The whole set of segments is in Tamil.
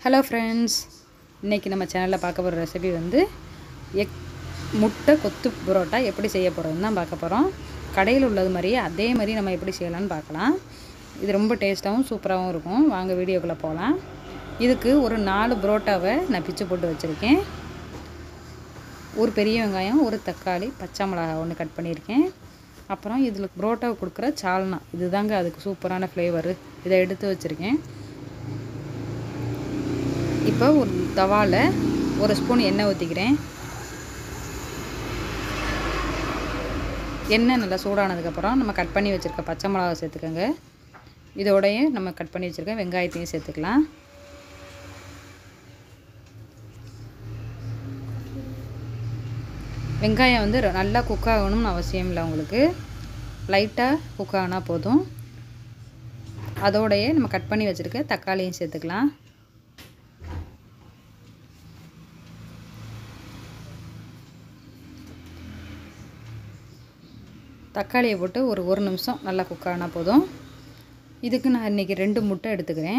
ஹலோ ஃப்ரெண்ட்ஸ் இன்றைக்கி நம்ம சேனலில் பார்க்க போகிற ரெசிபி வந்து எக் முட்டை கொத்து புரோட்டா எப்படி செய்ய போகிறதுன்னு தான் பார்க்க போகிறோம் கடையில் உள்ளது மாதிரியே அதே மாதிரி நம்ம எப்படி செய்யலாம்னு பார்க்கலாம் இது ரொம்ப டேஸ்ட்டாகவும் சூப்பராகவும் இருக்கும் வாங்க வீடியோக்குள்ளே போகலாம் இதுக்கு ஒரு நாலு புரோட்டாவை நான் பிச்சு போட்டு வச்சுருக்கேன் ஒரு பெரிய வெங்காயம் ஒரு தக்காளி பச்சை மிளகாய் ஒன்று கட் பண்ணியிருக்கேன் அப்புறம் இதில் புரோட்டாவை கொடுக்குற சால்னா இதுதாங்க அதுக்கு சூப்பரான ஃப்ளேவரு இதை எடுத்து வச்சுருக்கேன் இப்போ ஒரு தவாவில் ஒரு ஸ்பூன் எண்ணெய் ஊற்றிக்கிறேன் எண்ணெய் நல்லா சூடானதுக்கப்புறம் நம்ம கட் பண்ணி வச்சுருக்க பச்சை மிளகா சேர்த்துக்கோங்க இதோடய நம்ம கட் பண்ணி வச்சுருக்க வெங்காயத்தையும் சேர்த்துக்கலாம் வெங்காயம் வந்து நல்லா குக் ஆகணும்னு அவசியம் இல்லை உங்களுக்கு லைட்டாக குக் ஆனால் போதும் அதோடையே நம்ம கட் பண்ணி வச்சுருக்க தக்காளியும் சேர்த்துக்கலாம் தக்காளியை போட்டு ஒரு ஒரு நிமிஷம் நல்லா குக் ஆனால் போதும் இதுக்கு நான் இன்றைக்கி ரெண்டு முட்டை எடுத்துக்கிறேன்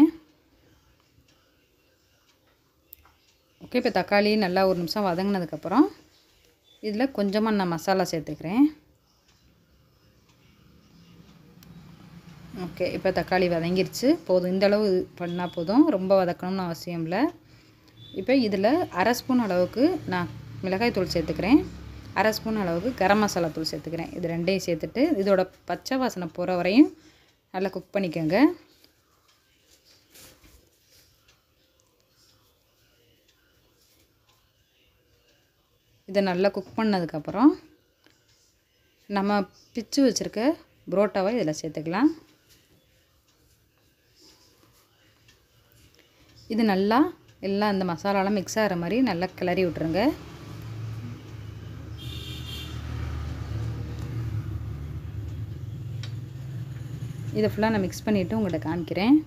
ஓகே இப்போ தக்காளி நல்லா ஒரு நிமிஷம் வதங்கினதுக்கப்புறம் இதில் கொஞ்சமாக நான் மசாலா சேர்த்துக்கிறேன் ஓகே இப்போ தக்காளி வதங்கிருச்சு போதும் இந்தளவு பண்ணால் போதும் ரொம்ப வதக்கணும்னு அவசியம் இல்லை இப்போ இதில் அரை ஸ்பூன் அளவுக்கு நான் மிளகாய் தூள் சேர்த்துக்கிறேன் அரை ஸ்பூன் அளவுக்கு கரம் மசாலா தூள் சேர்த்துக்கிறேன் இது ரெண்டையும் சேர்த்துட்டு இதோட பச்சை வாசனை போகிற வரையும் நல்லா குக் பண்ணிக்கோங்க இதை நல்லா குக் பண்ணதுக்கப்புறம் நம்ம பிச்சு வச்சுருக்க புரோட்டாவை இதில் சேர்த்துக்கலாம் இது நல்லா எல்லாம் அந்த மசாலாலாம் மிக்ஸ் ஆகிற மாதிரி நல்லா கிளறி விட்ருங்க இதை ஃபுல்லாக நான் மிக்ஸ் பண்ணிவிட்டு உங்கள்கிட்ட காமிக்கிறேன்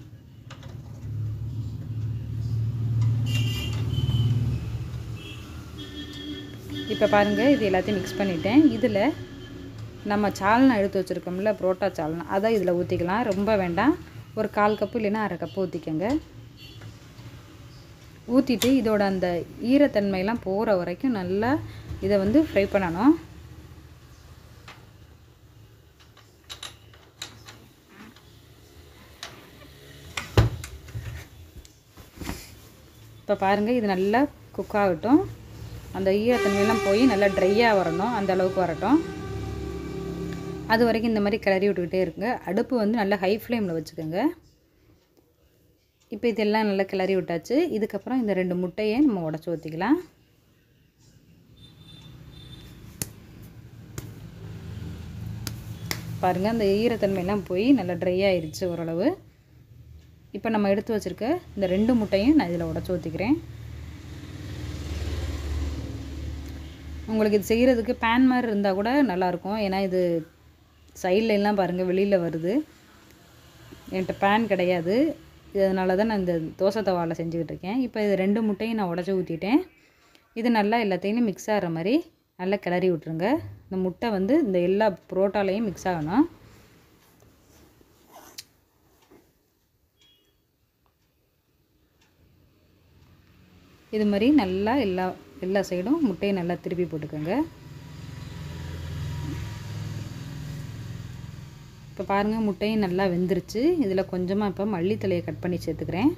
இப்போ பாருங்கள் இது எல்லாத்தையும் மிக்ஸ் பண்ணிட்டேன் இதில் நம்ம சால்னா எடுத்து வச்சுருக்கோம்ல புரோட்டா சால்னா அதை இதில் ஊற்றிக்கலாம் ரொம்ப வேண்டாம் ஒரு கால் கப்பு இல்லைன்னா அரை கப்பு ஊற்றிக்கோங்க ஊற்றிட்டு இதோட அந்த ஈரத்தன்மையெல்லாம் போகிற வரைக்கும் நல்லா இதை வந்து ஃப்ரை பண்ணணும் இப்போ பாருங்கள் இது நல்லா குக் ஆகட்டும் அந்த ஈரத்தன்மையெல்லாம் போய் நல்லா ட்ரையாக வரணும் அந்த அளவுக்கு வரட்டும் அது வரைக்கும் இந்த மாதிரி கிளறி விட்டுக்கிட்டே இருக்குங்க அடுப்பு வந்து நல்லா ஹை ஃப்ளேமில் வச்சுக்கோங்க இப்போ இதெல்லாம் நல்லா கிளறி விட்டாச்சு இதுக்கப்புறம் இந்த ரெண்டு முட்டையை நம்ம உடச்சி ஊற்றிக்கலாம் பாருங்கள் அந்த ஈரத்தன்மையெல்லாம் போய் நல்லா ட்ரை ஆயிடுச்சு ஓரளவு இப்போ நம்ம எடுத்து வச்சுருக்க இந்த ரெண்டு முட்டையும் நான் இதில் உடச்சி ஊற்றிக்கிறேன் உங்களுக்கு இது செய்கிறதுக்கு பேன் மாதிரி இருந்தால் கூட நல்லாயிருக்கும் ஏன்னா இது சைடில் எல்லாம் பாருங்கள் வெளியில் வருது என்கிட்ட பேன் கிடையாது இதனால தான் நான் இந்த தோசை தவாவில் செஞ்சுக்கிட்டு இருக்கேன் இப்போ இது ரெண்டு முட்டையும் நான் உடச்சி ஊற்றிட்டேன் இது நல்லா எல்லாத்தையும் மிக்ஸ் ஆகிற மாதிரி நல்லா கிளறி விட்ருங்க இந்த முட்டை வந்து இந்த எல்லா புரோட்டாலையும் மிக்ஸ் ஆகணும் இது மாதிரி நல்லா எல்லா எல்லா சைடும் முட்டையை நல்லா திருப்பி போட்டுக்கோங்க இப்போ பாருங்கள் முட்டையும் நல்லா வெந்துருச்சு இதில் கொஞ்சமாக இப்போ மல்லித்தலையை கட் பண்ணி சேர்த்துக்கிறேன்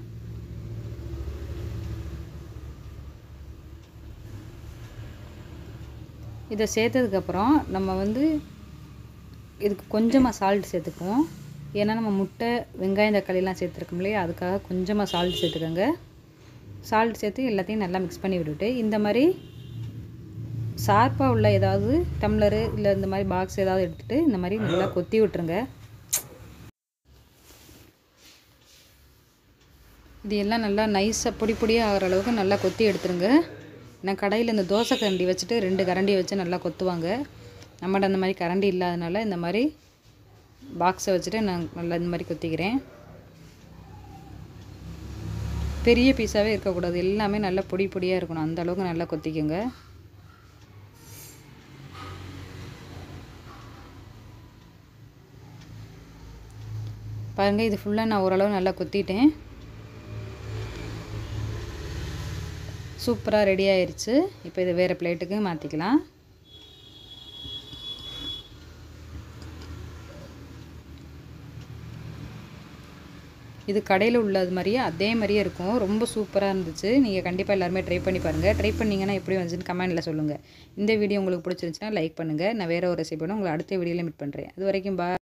இதை சேர்த்ததுக்கப்புறம் நம்ம வந்து இதுக்கு கொஞ்சமாக சால்ட் சேர்த்துக்குவோம் ஏன்னா நம்ம முட்டை வெங்காயம் தக்காளிலாம் சேர்த்துருக்கோம் இல்லையா அதுக்காக கொஞ்சமாக சால்ட் சேர்த்துக்கோங்க சால்ட் சேர்த்து எல்லாத்தையும் நல்லா மிக்ஸ் பண்ணி விட்டுட்டு இந்த மாதிரி ஷார்ப்பாக உள்ள ஏதாவது டம்ளரு இல்லை இந்த மாதிரி பாக்ஸ் ஏதாவது எடுத்துகிட்டு இந்த மாதிரி நல்லா கொத்தி விட்டுருங்க இது எல்லாம் நல்லா நைஸாக பொடி பொடியாக ஆகிற அளவுக்கு நல்லா கொத்தி எடுத்துருங்க நான் கடையில் இந்த தோசை கரண்டி வச்சுட்டு ரெண்டு கரண்டி வச்சு நல்லா கொத்துவாங்க நம்மகிட்ட அந்த மாதிரி கரண்டி இல்லாதனால இந்த மாதிரி பாக்ஸை வச்சுட்டு நான் நல்லா இந்த மாதிரி கொத்திக்கிறேன் பெரிய பீஸாகவே இருக்கக்கூடாது எல்லாமே நல்லா பொடி பொடியாக இருக்கணும் அந்த அளவுக்கு நல்லா கொத்திக்கோங்க பாருங்கள் இது ஃபுல்லாக நான் ஓரளவு நல்லா கொத்திட்டேன் சூப்பராக ரெடி ஆயிருச்சு இப்போ இதை வேறு பிளேட்டுக்கு மாற்றிக்கலாம் இது கடையில் உள்ளது மாதிரியே அதே மாதிரியே இருக்கும் ரொம்ப சூப்பராக இருந்துச்சு நீங்கள் கண்டிப்பாக எல்லாருமே ட்ரை பண்ணி பாருங்கள் ட்ரை பண்ணிங்கன்னா எப்படி வந்துச்சுன்னு கமெண்ட்டில் சொல்லுங்கள் இந்த வீடியோ உங்களுக்கு பிடிச்சிருந்துச்சுன்னா லைக் பண்ணுங்கள் நான் வேறு ஒரு ரெசிபியோட உங்களை அடுத்த வீடியோவில் மீட் பண்ணுறேன் அது வரைக்கும் பா